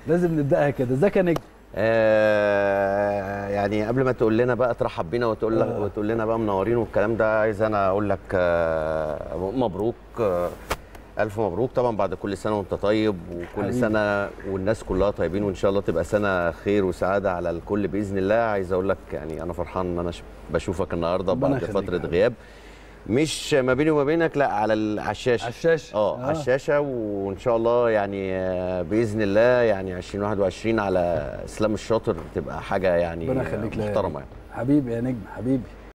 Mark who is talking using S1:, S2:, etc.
S1: لازم نبداها كده ازيك يا نجم
S2: آه يعني قبل ما تقول لنا بقى ترحب بينا وتقول لك
S1: آه.
S2: وتقول لنا بقى منورين والكلام ده عايز انا اقول لك آه مبروك آه الف مبروك طبعا بعد كل سنه وانت طيب وكل
S1: حبيبي.
S2: سنه والناس كلها طيبين وان شاء الله تبقى سنه خير وسعاده على الكل باذن الله عايز اقول لك يعني انا فرحان ان انا ش- بشوفك النهارده
S1: ربنا
S2: بعد
S1: يخليك
S2: فتره
S1: يا حبيبي.
S2: غياب مش ما بيني وما بينك لا على ال- على الشاشه
S1: على الشاشه
S2: اه على الشاشه وان شاء الله يعني آه، باذن الله يعني 2021 على اسلام الشاطر تبقى حاجه يعني
S1: ربنا يخليك ليا يا
S2: محترمه
S1: نجم.
S2: يعني
S1: حبيبي يا نجم حبيبي